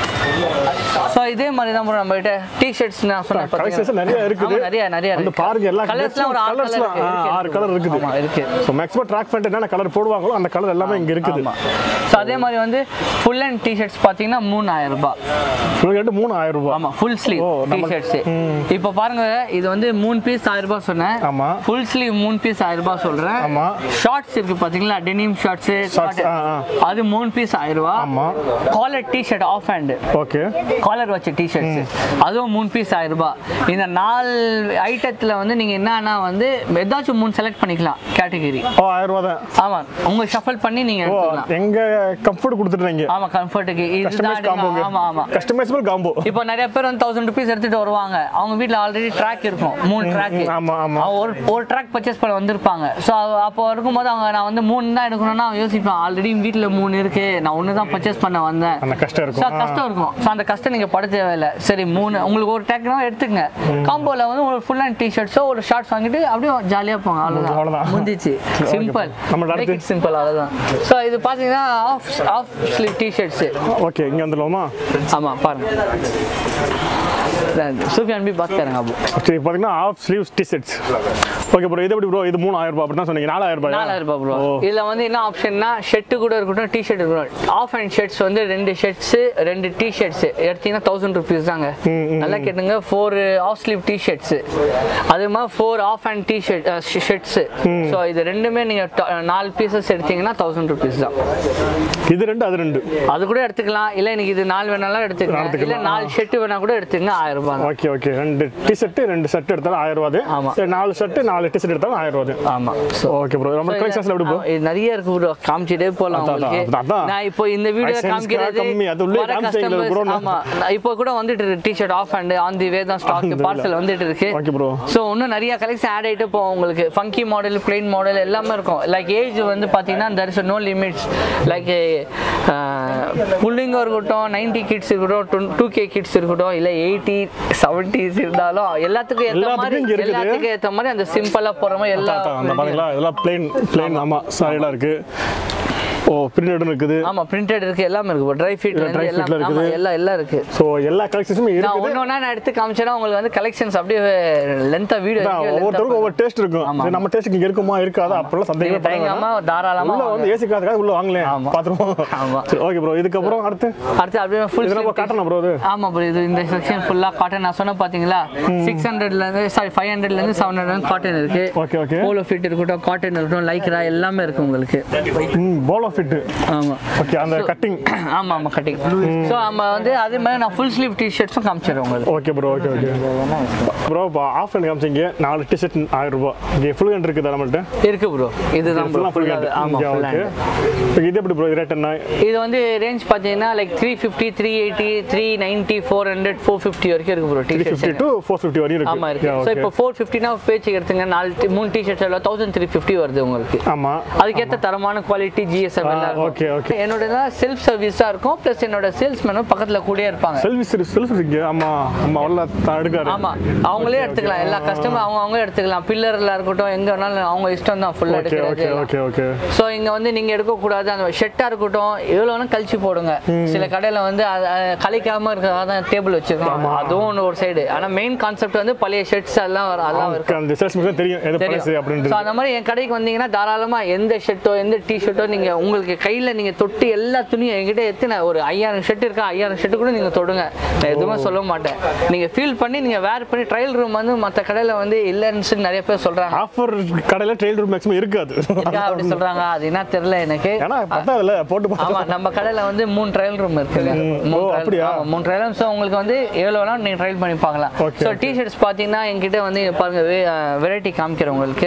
ஸோ இதே மாதிரி தான் bro நம்ம கிட்ட டிஷர்ட்ஸ் நான் சொன்னேன் கலெக்ஷன்ஸ் நிறைய இருக்குது ஆமா, நிறைய நிறைய வந்து இருக்கு பாருங்க எல்லா கலர்ஸ்லாம் ஒரு ஆறு கலர்ஸ்லாம் கலர் இருக்கு ஆறு கலர் இருக்குது ஆமா இருக்கு ஸோ மேக்ஸிமம் ட்ராக் பேண்ட் என்னென்ன கலர் போடுவாங்களோ அந்த கலர் எல்லாமே இங்க இருக்குது ஆமா ஸோ அதே மாதிரி வந்து ஃபுல் அண்ட் டிஷர்ட்ஸ் பார்த்தீங்கன்னா மூணாயிரம் ரூபாய் ஃபுல் ரெண்டு மூணு ஆயிரம் ரூபாய் ஆமா ஃபுல் ஸ்லீவ் ஓ, நம்ம- டிஷர்ட்ஸ் இப்போ பாருங்க இது வந்து மூணு பீஸ் ஆயிரம் ரூபாய் சொன்னேன் ஆமா. ஃபுல் ஸ்லீவ் மூணு பீஸ் ஆயிரம் ரூபாய் சொல்றேன் ஆமா. ஷார்ட்ஸ் இருக்கு பாத்தீங்களா டெனிம் ஷார்ட்ஸ் Shorts, ஆ, ஆ. அது மூணு பீஸ் ஆயிரம் ரூபாய் ஆமா. Collar T shirt half hand okay collar வச்ச டிஷர்ட்ஸ் அதுவும் மூணு பீஸ் ஆயிரம் ரூபாய் இந்த நாலு ஐட்டத்துல வந்து நீங்க என்னன்னா வந்து ஏதாச்சும் மூணு செலக்ட் பண்ணிக்கலாம் கேட்டகரி ஓ ஆயிரம் ரூபாய் தான் ஆமா உங்க ஷஃபல் பண்ணி நீங்க ஓ எடுத்துக்கலாம் எங்க கம்ஃபர்ட் கொடுத்துட்டீங்க ஆமா கம்ஃபர்ட்டுக்கு இதுதான் கஸ்டமைஸ் காம்போங்க எடுக்கலாம். ஆமா ஆமா கஸ்டமைசபிள் காம்போ இப்போ நிறைய பேர் வந்து தௌசண்ட் ருபீஸ் எடுத்துட்டு வருவாங்க அவங்க வீட்ல ஆல்ரெடி ட்ராக் இருக்கும் மூணு ட்ராக் ம், ஆமா, ஆமா. ஒரு ஒரு ட்ராக் பர்ச்சேஸ் பண்ண வந்திருப்பாங்க ஸோ அப்போ இருக்கும்போது அவங்க நான் வந்து மூணு தான் எடுக்கணும்னா அவன் யோசிப்பான் ஆல்ரெடி வீட்ல மூணு இருக்கு நான் ஒன்று தான் பர்ச்சேஸ் பண்ண வந்தேன் அந்த கஷ்டம் ஸோ இருக்கும் கஷ்டம் இருக்கும் ஸோ அந்த கஷ்டம் நீங்க பட தேவையில்லை சரி மூணு உங்களுக்கு ஒரு டேக்னா எடுத்துங்க காம்போல வந்து ஒரு ஃபுல் அண்ட் டிஷர்ட்ஸோ ஒரு ஷார்ட்ஸ் வாங்கிட்டு அப்படியே ஜாலியா போங்க அவ்வளவுதான். அவ்வளோதான் முடிஞ்சிச்சு சிம்பிள் நம்ம அடுத்து- சிம்பிள் அவ்வளோதான் ஸோ இது பார்த்தீங்கன்னா half half sleeve T shirts okay இங்க வந்துடலாமா ஆமா பாருங்க சுஃபியான் பி பாத் கரங்க அபு சரி பாத்தீங்கன்னா half sleeves T shirts okay bro இது எப்படி ப்ரோ இது மூணாயிரம் ரூபாய் அப்படி தான் சொன்னீங்க நாலாயிரம் ரூபாய் நாலாயிரம் ரூபாய் ப்ரோ ஓ இதுல வந்து என்ன ஆப்ஷன்னா ஷர்ட் கூட இருக்கட்டும் டி ஷர்ட் இருக்கட்டும் ஆஃப் அண்ட் ஷர்ட்ஸ் வந்து ரெண்டு ஷர்ட்ஸ் ரெண்டு டி ஷர்ட்ஸ் எடுத்தீங்கன்னா தௌசண்ட் ருபீஸ் தாங்க ம், ம், நல்லா கேட்டுங்க four half sleeve T shirts அது மாதிரி four half and T shirt shirts so இது ரெண்டுமே நீங்க ட- நாலு பீசஸ் எடுத்தீங்கன்னா தௌசண்ட் ருபீஸ் தான் இது ரெண்டு அது ரெண்டு அது கூட எடுத்துக்கலாம் இல்ல எனக்கு இது நாலு வேணாலும் எடுத்துக்கலாம் இல்ல எடுத்துக்கலாம். நாலு ஷர்ட் வேணா கூட எடுத்துங்க ஆயிரம் ரூபாய் தான். ஓகே ஓகே ரெண்டு டிஷர்ட் ரெண்டு ஷர்ட் எடுத்தாலும் ஆயிரம் ரூபாய் ஆமா. சரி நாலு ஷர்ட் நாலு டிஷர்ட் எடுத்தாலும் ஆயிரம் ரூபாய் ஆமா ஓகே ப்ரோ நம்ம கலெக்ஷன்ஸ்ல எப்படி ப்ரோ ஆமா, இது நிறைய இருக்கு ப்ரோ காமிச்சிட்டே போலாம் அதான், உங்களுக்கு அதான், அதான். நான் இப்போ இந்த வீடியோ License காமிக்கிறது கம்மி, அது உள்ளே வர காமிச்சீங்களே customers- bro, நான். ஆமா நான் இப்போ கூட வந்துட்டு இருக்கு T shirt half and on the way தான் ஸ்டாக் Alhamdulillah. பார்சல் வந்துட்டு இருக்கு ஓகே ப்ரோ ஸோ இன்னும் நிறைய கலெக்ஷன் ஆட் ஆகிட்டு போகும் உங்களுக்கு ஃபங்கி மாடல் பிளெயின் மாடல் எல்லாமே இருக்கும் லைக் ஏஜ் வந்து பார்த்தீங்கன்னா there is no limits like புல்லிங்கும் இருக்கட்டும் நைன்டி கிட்ஸ் இருக்கட்டும் டூ கே கிட்ஸ் இருக்கட்டும் இல்லை எயிட்டி செவன்டிஸ் இருந்தாலும் எல்லாத்துக்கும் ஏற்ற எல்லாத்துக்கும் மாதிரி இங்க இருக்குது. எல்லாத்துக்கும் ஏற்ற மாதிரி அந்த சிம்பிளாக போகிற மாதிரி எல்லா அந்த பாத்தீங்களா இதெல்லாம் பிளேன் பிளேன் ஆமா சாரிலாம் இருக்கு ஓ பிரிண்டடும் இருக்குது ஆமா பிரிண்டட் இருக்கு எல்லாமே இருக்கு ட்ரை ஃபிட் இதுல dry எல்லாம் fitல ஆமா இருக்குது. எல்லாம் எல்லாம் இருக்கு ஸோ எல்லா கலெக்ஷன்ஸுமே நான் இருக்குது ஒண்ணு ஒண்ணா நான் எடுத்து காமிச்சேன்னா உங்களுக்கு வந்து கலெக்ஷன்ஸ் அப்படியே லென்த்தா வீடியோ அதான், ஒவ்வொருத்தருக்கும் ஒவ்வொரு டேஸ்ட் இருக்கும் ஆமா. இது நம்ம டேஸ்ட்டுக்கு இங்க இருக்குமா இருக்காதா அப்படிலாம் சந்தேகமே பட தயங்காம வேணாம். தாராளமா உள்ள வந்து வாங்க. ஏசி காத்துக்காக உள்ள வாங்கலேன் ஆமா. பாத்துருவோம் ஆமா. சரி ஓகே ப்ரோ இதுக்கப்புறம் அடுத்து அடுத்து அப்படியே ஃபுல் இது நம்ம காட்டணும் ப்ரோ இது ஆமா ப்ரோ இது இந்த செக்ஷன் ஃபுல்லா காட்டன் நான் சொன்ன பாத்தீங்களா சிக்ஸ் ஹண்ட்ரட்ல இருந்து சாரி ஃபைவ் ஹண்ட்ரட்ல இருந்து செவன் ஹண்ட்ரட் காட்டன் இருக்கு ஓகே ஓகே போலோ ஃபிட் இருக்கட்டும் காட்டன் இருக்கட்டும் லைக்ரா எல்லாமே இருக்கு உங்களுக்கு ம் போலோ ஃபிட் ஆமா ஓகே அந்த கட்டிங் ஆமா ஆமா கட்டிங் ஸோ நம்ம வந்து அதே மாதிரி நான் ஃபுல் ஸ்லீவ் டிஷர்ட்ஸும் காமிச்சிடுறேன் உங்களுக்கு okay bro okay okay bro இப்போ ஆஃப் ஹேண்ட் காமிச்சிங்க நாலு டிஷர்ட் ஆயிரம் ரூபாய் இங்கே ஃபுல் ஹேண்ட் இருக்குதா நம்மள்ட்ட இருக்கு ப்ரோ இதுதான் bro, ஃபுல்லாக ஃபுல் full ஹேண்ட் ஆ- ஆமா full ஓகே hand. இது எப்படி ப்ரோ ரேட் என்ன இது வந்து ரேஞ்ச் பார்த்தீங்கன்னா like three fifty three eighty three ninety four hundred four fifty வரைக்கும் இருக்கு bro three fifty T shirt to four fifty வரையும் இருக்கு ஆமா இருக்கு Yeah, ஸோ okay. இப்போ ஃபோர் ஃபிஃப்டினா பேச்சு எடுத்துங்க நாலு t- மூணு டிஷர்ட்ஸ் எல்லாம் தௌசண்ட் த்ரீ ஃபிஃப்டி வருது உங்களுக்கு ஆமா அதுக்கேற்ற தரமான குவாலிட்டி ஜிஎஸ்எம் ஆ, எல்லாம் okay, okay. இருக்கும் என்னோட செல்ஃப் சர்வீஸாக இருக்கும் ப்ளஸ் என்னோட சேல்ஸ்மேனும் பக்கத்துல கூடயே இருப்பாங்க செல்ஃபி செல்ஃபி இருக்கு ஆமா ஆமா வரல தான் எடுக்காரு ஆமா அவங்களே எடுத்துக்கலாம் எல்லா கஸ்டமர் அவங்க அவங்க எடுத்துக்கலாம் பில்லர்ல இருக்கட்டும் எங்க வேணாலும் அவங்க இஷ்டம் தான் ஃபுல்லா ஓகே ஓகே எடுக்கிறது ஓகே ஓகே ஸோ இங்க வந்து நீங்க எடுக்கக்கூடாது அந்த ஷெட்டா இருக்கட்டும் எவ்வளோ வேணும் கழிச்சு போடுங்க சில கடையில வந்து அது- அது கழிக்காம இருக்கிறதா தான் டேபிள் வச்சிருக்கோம் அதுவும் ஒன்று ஒரு சைடு ஆனா மெயின் கான்செப்ட் வந்து பழைய ஷர்ட்ஸ் எல்லாம் வர- அதெல்லாம் இருக்கு அந்த சேல்ஸ் தெரியும் எது பழசு தெரியும் அப்படின்ட்டு ஸோ அந்த மாதிரி என் கடைக்கு வந்தீங்கன்னா தாராளமா எந்த ஷர்ட்டோ எந்த டி ஷர்ட்டோ நீங்க உங்களுக்கு கையில நீங்க தொட்டு எல்லா துணியும் என்கிட்ட எத்தனை ஒரு ஐயாயிரம் ஷர்ட் இருக்கா ஐயாயிரம் ஷர்ட் கூட நீங்க தொடுங்க நான் எதுவுமே சொல்ல மாட்டேன் நீங்க ஃபீல் பண்ணி நீங்க வேர் பண்ணி ட்ரையல் ரூம் வந்து மற்ற கடையில வந்து இல்லைன்னு சொல்லி நிறைய பேர் சொல்றாங்க ஆஃபர் கடையில ட்ரெயில் ரூம் மேக்ஸிமம் இருக்காது இருக்கா அப்படி சொல்றாங்க அது என்ன தெரியல எனக்கு ஏன்னா பத்தாதுல போட்டு ஆமா பார்த்தா நம்ம கடையில வந்து மூணு ட்ரையல் ரூம் இருக்குங்க மூணு ஓ, trial- அப்படியா? ஆமா, மூணு ட்ரையல் ஸோ உங்களுக்கு வந்து எவ்வளோ வேணாலும் நீங்க ட்ரையல் பண்ணி பார்க்கலாம் Okay, ஸோ okay. டிஷர்ட்ஸ் பார்த்தீங்கன்னா என்கிட்ட வந்து இங்க பாருங்க வெரைட்டி காமிக்கிறேன் உங்களுக்கு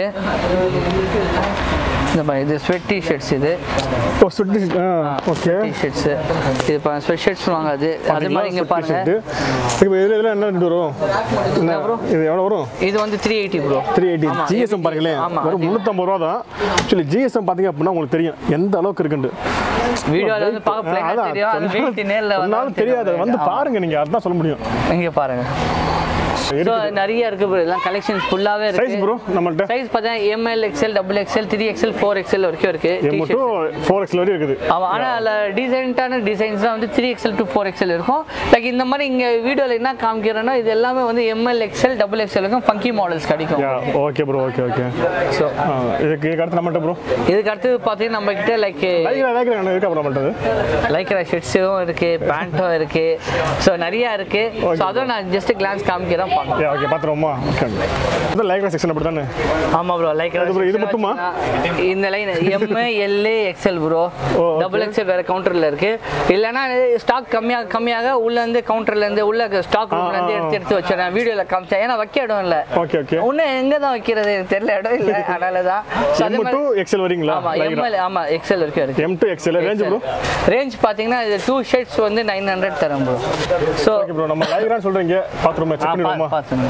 இந்த பாருங்க, இது ஸ்வெட் டிஷர்ட்ஸ் இது ஓ சுட்டி ஓகே டிஷர்ட்ஸ் இது பாருங்க ஸ்வெட் ஷர்ட்ஸ் சொல்லுவாங்க அது அது மாதிரி இங்க பாருங்க இப்போ இதில் இதில் என்ன ரேட் வரும் என்ன bro? இது எவ்வளோ வரும் இது வந்து three eighty bro three eighty ஆமா, ஜிஎஸ்எம் இது- பாருங்களேன் ஆமா, வெறும் அது- முந்நூற்றம்பது ரூபா தான் ஆக்சுவலி ஜிஎஸ்எம் பார்த்தீங்க அப்படின்னா உங்களுக்கு தெரியும் எந்த அளவுக்கு இருக்குண்டு வீடியோல வந்து பார்க்க பிளைனா தெரியும் அது வெயிட் நேர்ல ஒன்னாலும் தெரியாது வந்து பாருங்க நீங்க அதான் சொல்ல முடியும் இங்க பாருங்க ஸோ நிறைய இருக்கு bro எல்லாம் கலெக்ஷன்ஸ் ஃபுல்லாகவே சைஸ் இருக்கு ப்ரோ நம்மள்ட்ட சைஸ் பார்த்தீங்கன்னா M L XL double XL three XL four XL வரைக்கும் இருக்கு எம் T-shirt. மட்டும் ஃபோர் எக்ஸ்எல் வரையும் இருக்குது ஆமாம் ஆனால் அதில் டிசைன்டான டிசைன்ஸ் தான் வந்து three XL to four XL இருக்கும் லைக் இந்த மாதிரி இங்கே வீடியோவில் என்ன காமிக்கிறேன்னா இது எல்லாமே வந்து எம்எல் எக்ஸ்எல் டபுள் எக்ஸ்எல் இருக்கும் ஃபங்கி மாடல்ஸ் கிடைக்கும் yeah okay bro okay okay so இதுக்கு இதுக்கு அடுத்து நம்மள்ட்ட ப்ரோ இதுக்கு அடுத்து பார்த்தீங்கன்னா நம்ம கிட்ட லைக் லைக்ரா லைக்ரா என்ன இருக்கா ப்ரோ நம்மள்ட்ட லைக்ரா ஷர்ட்ஸும் இருக்கு பேண்ட்டும் இருக்கு ஸோ நிறைய இருக்கு ஸோ அதுவும் நான் ஜஸ்ட் கிளான்ஸ் காமிக்கிறேன் பாருங்க யா ஓகே பார்த்துருவோமா ஓகே இது லைக்ரா செக்ஷன் அப்படி தானே ஆமா ப்ரோ லைக் அது bro, இது மட்டுமா? இந்த line M L XL bro ஓ, okay. டபுள் எக்ஸ்எல் வேற கவுண்டர்ல இருக்கு இல்லைன்னா ஸ்டாக் கம்மியாக கம்மியாக உள்ள இருந்து கவுண்டர்ல இருந்து உள்ள ஸ்டாக் ரூம்ல இருந்து எடுத்து எடுத்து வச்சிடறேன் வீடியோல காமிச்சேன் ஏன்னா வைக்க இடம் இல்ல ஓகே ஓகே ஒண்ணு எங்க தான் வைக்கிறது எனக்கு தெரியல இடம் இல்ல அதனால தான் So, அதே எம் மாதிரி- டு எக்ஸ்எல் வரீங்களா ஆமா லைக்ரா எம்எல் ஆமா எக்ஸ்எல் வரைக்கும் இருக்கு M to XL range bro range பாத்தீங்கன்னா இது டூ ஷர்ட்ஸ் வந்து நைன் ஹண்ட்ரட் தரேன் ப்ரோ ஸோ ஓகே ப்ரோ நம்ம லைக்ரான்னு சொல்றீங்க பார்த்துருமா செக் பண்ணிடுவோமா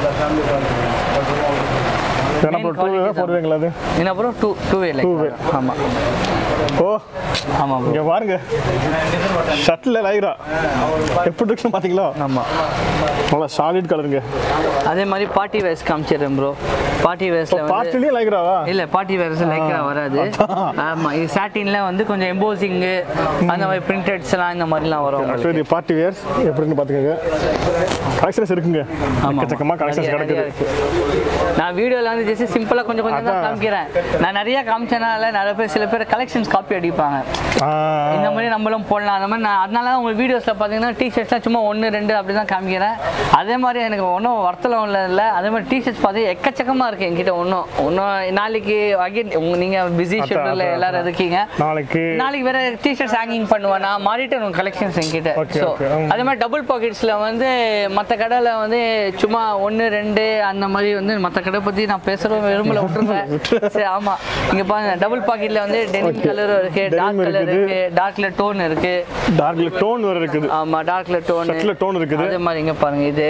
ஏன்னா ப்ரோ டூ வே ஃபோர் வேங்களா அது என்ன bro two two way Two way. ஆமா ஓ ஆமா ப்ரோ இங்க பாருங்க ஷர்ட்ல லைக்ரா எப்படி இருக்குன்னு பாத்தீங்களா ஆமா நல்லா சாலிட் கலருங்க அதே மாதிரி பார்ட்டி வேர்ஸ் காமிச்சிடுறேன் ப்ரோ பார்ட்டி வேர்ஸ்ல வந்து பார்ட்டிலேயே லைக்ராவா இல்ல பார்ட்டி வேர்ஸ் லைக்ரா வராது ஆமா இது சாட்டின்ல வந்து கொஞ்சம் எம்போசிங் அந்த மாதிரி பிரிண்டட்ஸ் எல்லாம் இந்த மாதிரிலாம் வரும் உங்களுக்கு. ஆக்சுவலி பார்ட்டி வேர்ஸ் எப்படின்னு பாத்துக்கோங்க கலெக்ஷன்ஸ் இருக்குங்க ஆமா, எக்கச்சக்கமா ஆமா. கலெக்ஷன்ஸ் நிறைய- நிறைய கிடக்குது இருக்கு. நான் வீடியோல வந்து ஜஸ்ட் சிம்பிளா கொஞ்சம் கொஞ்சம் தான் அதான். காமிக்கிறேன் நான் நிறைய காமிச்சனால நிறைய பேர் சில பேர் கலெக்ஷன்ஸ் காப்பி அடிப்பாங்க ஆ, இந்த மாதிரி நம்மளும் போடலாம் அந்த மாதிரி நான் அதனால தான் உங்கள் வீடியோஸில் பார்த்தீங்கன்னா டிஷர்ட்ஸ்லாம் சும்மா ஒன்று ரெண்டு அப்படி தான் காமிக்கிறேன் அதே மாதிரி எனக்கு ஒன்றும் வருத்தலம் இல்லை இல்லை அதே மாதிரி டிஷர்ட்ஸ் பார்த்து எக்கச்சக்கமாக இருக்குது என்கிட்ட ஒன்றும் ஒன்றும் நாளைக்கு அகைன் உங்க நீங்கள் பிஸி அதான், ஷெட்யூலில் அதான், எல்லாரும் அதான். இருக்கீங்க நாளைக்கு நாளைக்கு வேற டிஷர்ட்ஸ் ஹேங்கிங் பண்ணுவேன் நான் மாறிட்டு உங்க கலெக்ஷன்ஸ் என்கிட்ட Okay, ஸோ okay. ம். அதே மாதிரி டபுள் பாக்கெட்ஸில் வந்து மற்ற கடையில் வந்து சும்மா ஒன்று ரெண்டு அந்த மாதிரி வந்து மற்ற கடை பற்றி நான் பேசுகிறோம் விரும்பல விட்டுருங்க சரி ஆமாம் இங்கே பாருங்க டபுள் பாக்கெட்டில் வந்து டெனிம் Okay. கலரும் இருக்கு Denim டார்க் கலர் இருக்குது. இருக்கு டார்க்ல டோன் இருக்கு டார்க்ல டோன் வேற இருக்குது ஆமா டார்க்ல டோன் ஷர்ட்ல டோன் இருக்குது அதே மாதிரி இங்க பாருங்க இது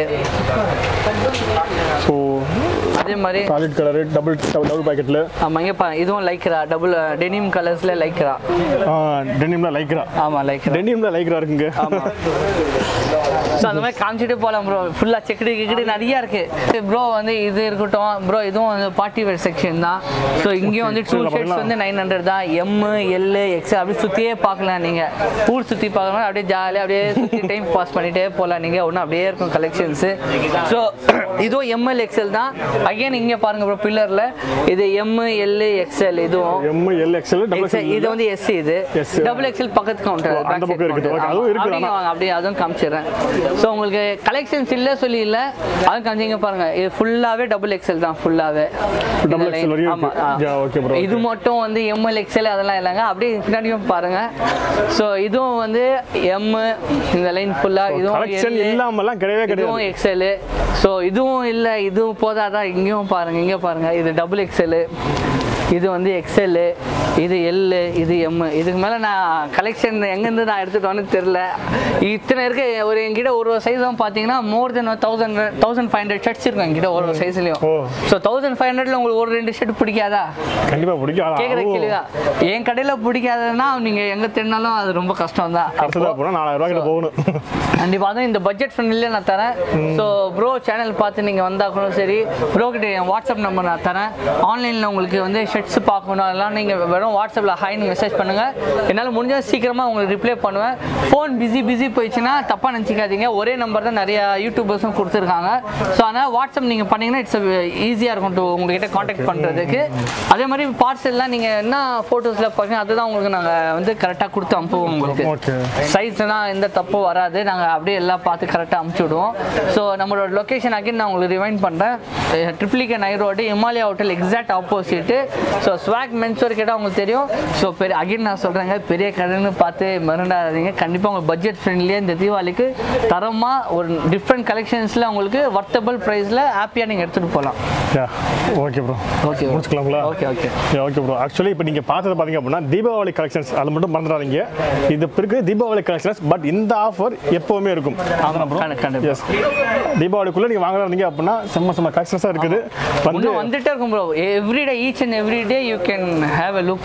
ஸோ அதே மாதிரி சாலிட் கலரு டபுள் டபுள் பாக்கெட்ல ஆமா இங்க பாருங்க இதுவும் லைக்ரா டபுள் டெனிம் கலர்ஸ்ல லைக்ரா டெனிம்ல லைக்ரா ஆமா லைக்ரா டெனிம்ல லைக்ரா இருக்குங்க ஆமா ஸோ அந்த மாதிரி காமிச்சிட்டு போகலாம் ப்ரோ ஃபுல்லாக செக்குடு கிக்குடு நிறைய இருக்கு ப்ரோ வந்து இது இருக்கட்டும் ப்ரோ இதுவும் வந்து பார்ட்டி வேர் செக்ஷன் தான் ஸோ இங்கேயும் வந்து டூ இதுல ஷர்ட்ஸ் பாத்தீங்களா? வந்து நைன் ஹண்ட்ரட் தான் எம் எல் எக்ஸ் அப்படியே சுற்றியே பார்க்கலாம் நீங்கள் ஊர் சுற்றி பார்க்கணும் அப்படியே ஜாலியாக அப்படியே சுற்றி டைம் பாஸ் பண்ணிட்டே போகலாம் நீங்கள் ஒன்றும் அப்படியே இருக்கும் கலெக்ஷன்ஸு ஸோ இதுவும் எம்எல் எக்ஸ்எல் தான் அகைன் இங்கே பாருங்க ப்ரோ பில்லரில் இது எம் எல் எக்ஸ்எல் இதுவும் M L XL double XL, இது வந்து எஸ் இது S. டபுள் எக்ஸ்எல் பக்கத்து கவுண்டர் ஓ, அந்த பக்கம் இருக்குது. Okay, அதுவும் இருக்குது அப்படிங்க வாங்க அப்படியே அதுவும் காமிச்சிடுறேன் ஸோ உங்களுக்கு கலெக்ஷன்ஸ் இல்லை சொல்லி இல்லை அதுவும் காமிச்சிங்க பாருங்க இது ஃபுல்லாகவே டபுள் எக்ஸ்எல் தான் ஃபுல்லாகவே Double XL வரையும் இருக்கு. Yeah, okay bro, இது okay. மட்டும் வந்து எம்எல் எக்ஸ்எல் அதெல்லாம் இல்லைங்க அப்படியே பின்னாடியும் பாருங்க ஸோ இதுவும் வந்து எம் இந்த லைன் ஃபுல்லாக இதுவும் கலெக்ஷன் L, இல்லாமலாம் கிடையவே இதுவும் கிடையாது எக்ஸ்எல் ஸோ இதுவும் இல்லை இதுவும் போதாதான் இங்கேயும் பாருங்க இங்கே பாருங்க இது டபுள் எக்ஸ்எல் இது வந்து எக்ஸ்எல் இது எல் இது எம் இதுக்கு மேலே நான் கலெக்ஷன் எங்கேருந்து நான் எடுத்துட்டு வந்து தெரில இத்தனை இருக்கு ஒரு என்கிட்ட ஒரு ஒரு சைஸும் பார்த்தீங்கன்னா more than thousand thousand five hundred shirts இருக்கும் என்கிட்ட ஒரு ஒரு சைஸ்லையும் ஓ. ஸோ தௌசண்ட் ஃபைவ் ஹண்ட்ரட்ல உங்களுக்கு ஒரு ரெண்டு ஷர்ட் பிடிக்காதா கண்டிப்பா பிடிக்கும் ஆனா கேட்குற அதுவும் கேள்விதான் என் கடையில் பிடிக்காதுன்னா நீங்கள் எங்கே தேடினாலும் அது ரொம்ப கஷ்டம் தான் அடுத்ததா போனா நாலாயிரம் ரூபாய் கிட்ட போகணும் கண்டிப்பாக தான் இந்த பட்ஜெட் ஃப்ரெண்ட்லியே நான் தரேன் ஸோ ப்ரோ சேனல் பார்த்து நீங்கள் வந்தா கூட சரி ப்ரோ கிட்ட என் வாட்ஸ்அப் நம்பர் நான் தரேன் ஆன்லைனில் உங்களுக்கு வந்து ஷர்ட்ஸ் பார்க்கணும் அதெல்லாம் நீங்கள் வெறும் வாட்ஸ்அப்பில் ஹைன்னு மெசேஜ் பண்ணுங்கள் என்னால் முடிஞ்சால் சீக்கிரமாக உங்களுக்கு ரிப்ளை பண்ணுவேன் ஃபோன் பிஸி பிஸி போயிடுச்சுன்னா தப்பாக நினச்சிக்காதீங்க ஒரே நம்பர் தான் நிறைய யூடியூபர்ஸும் கொடுத்துருக்காங்க ஸோ அதனால் வாட்ஸ்அப் நீங்கள் பண்ணீங்கன்னா இட்ஸ் ஈஸியாக இருக்கும் to உங்ககிட்ட காண்டாக்ட் பண்ணுறதுக்கு அதே மாதிரி பார்சல்லாம் நீங்கள் என்ன ஃபோட்டோஸில் பார்த்தீங்கன்னா அதுதான் உங்களுக்கு நாங்கள் வந்து கரெக்டாக கொடுத்து அனுப்புவோம் உங்களுக்கு ஓகே சைஸ்லாம் எந்த தப்பும் வராது நாங்கள் அப்படியே எல்லாம் பார்த்து கரெக்டாக அமுச்சு விடுவோம் ஸோ நம்மளோட லொக்கேஷன் அகைன் நான் உங்களுக்கு ரிவைண்ட் பண்ணுறேன் ட்ரிப்ளிகே நை road Himalaya hotel exact opposite so Swag menswear கேட்டால் உங்களுக்கு தெரியும் ஸோ பெரிய அகைன் நான் சொல்கிறேங்க பெரிய கடைன்னு பார்த்து மறந்துடாதீங்க கண்டிப்பாக உங்களுக்கு பட்ஜெட் ஃப்ரெண்ட்லியாக இந்த தீபாவளிக்கு தரமாக ஒரு டிஃப்ரெண்ட் கலெக்ஷன்ஸில் உங்களுக்கு வர்த்தபிள் ப்ரைஸில் ஹாப்பியாக நீங்கள் எடுத்துகிட்டு போகலாம் யா ஓகே ப்ரோ ஓகே முடிச்சுக்கலாங்களா okay okay okay bro actually இப்போ நீங்கள் பார்த்தது பார்த்தீங்க அப்படின்னா தீபாவளி கலெக்ஷன்ஸ் அது மட்டும் மறந்துடாதீங்க இது இருக்கு தீபாவளி கலெக்ஷன்ஸ் பட் இந்த ஆஃபர் எப்போவுமே இருக்கும் அதான் ப்ரோ கண்டிப்பா, கண்டிப்பா. எஸ் தீபாவளிக்குள்ளே நீங்கள் வாங்கலாம் இருந்தீங்க அப்படின்னா செம்ம செம்ம கலெக்ஷன்ஸாக இருக்குது வந்து இன்னும் வந்துட்டே இருக்கும் bro everyday each and every day you can have a look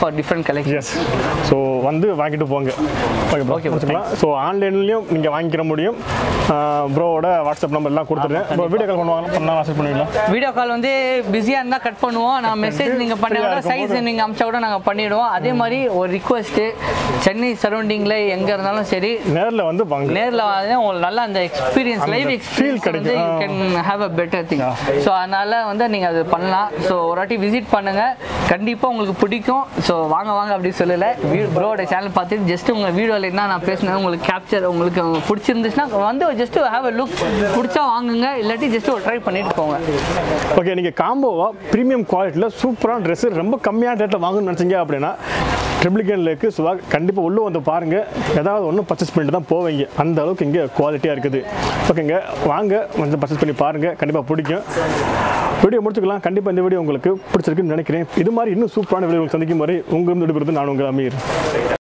for different collections so வந்து வாங்கிட்டு போங்க ஓகே ப்ரோ Okay, bro. வச்சுக்கலாம் ஸோ ஆன்லைன்லேயும் நீங்கள் வாங்கிக்கிற முடியும் ப்ரோவோட வாட்ஸ்அப் நம்பர் எல்லாம் கொடுத்துருக்கேன் ப்ரோ வீடியோ கால் பண்ணுவாங்க பண்ணால் வாட்ஸ்அப் பண்ணுவீங்களா வீடியோ கால் வந்து பிஸியாக இருந்தால் கட் பண்ணுவோம் நான் மெசேஜ் நீங்கள் பண்ண Free-ஆ கூட இருக்கும்போது. சைஸ் நீங்கள் அமிச்சா கூட நாங்கள் பண்ணிவிடுவோம் அதே மாதிரி ஒரு ரிக்வெஸ்ட்டு சென்னை சரௌண்டிங்கில் எங்கே இருந்தாலும் சரி நேரில் வந்து வாங்க நேரில் வந்து உங்களுக்கு நல்லா அந்த எக்ஸ்பீரியன்ஸ் அந்த லைவ் feel எக்ஸ்பீரியன்ஸ் வந்து யூ கிடைக்கும். Can have a better thing so அதனால் வந்து நீங்கள் அது பண்ணலாம் ஸோ ஒரு வாட்டி விசிட் பண்ணுங்கள் கண்டிப்பாக உங்களுக்கு பிடிக்கும் ஸோ வாங்க வாங்க அப்படி சொல்லலை வீ ப்ரோட சேனல் பார்த்துட்டு ஜஸ்ட் உங்கள் வீடியோவில் என்ன நான் பேசினேன் உங்களுக்கு கேப்சர் உங்களுக்கு பிடிச்சிருந்துச்சுன்னா வந்து ஜஸ்ட் ஹேவ் அ லுக் பிடிச்சா வாங்குங்க இல்லாட்டி ஜஸ்ட் ஒரு ட்ரை பண்ணிட்டு போங்க ஓகே நீங்கள் காம்போவா ப்ரீமியம் குவாலிட்டியில் சூப்பரான ட்ரெஸ்ஸு ரொம்ப கம்மியான ரேட்டில் வாங்கணும்னு நினச்சிங்க அப்படின்னா ட்ரிபிளிகன் லேக்கு சுவா கண்டிப்பாக உள்ளே வந்து பாருங்கள் ஏதாவது ஒன்று பர்ச்சேஸ் பண்ணிட்டு தான் போவீங்க அந்த அளவுக்கு இங்கே குவாலிட்டியாக இருக்குது ஓகேங்க வாங்க வந்து பர்ச்சேஸ் பண்ணி பாருங்கள் கண்டிப்பாக பிடிக்கும் வீடியோ முடிச்சுக்கலாம் கண்டிப்பாக இந்த வீடியோ உங்களுக்கு பிடிச்சிருக்குன்னு நினைக்கிறேன் இது மாதிரி இன்னும் சூப்பரான வீடியோ உங்களுக்கு சந்திக்கும் வரை உங்கள் விடுபடுறது நான் உங்கள் அமீர்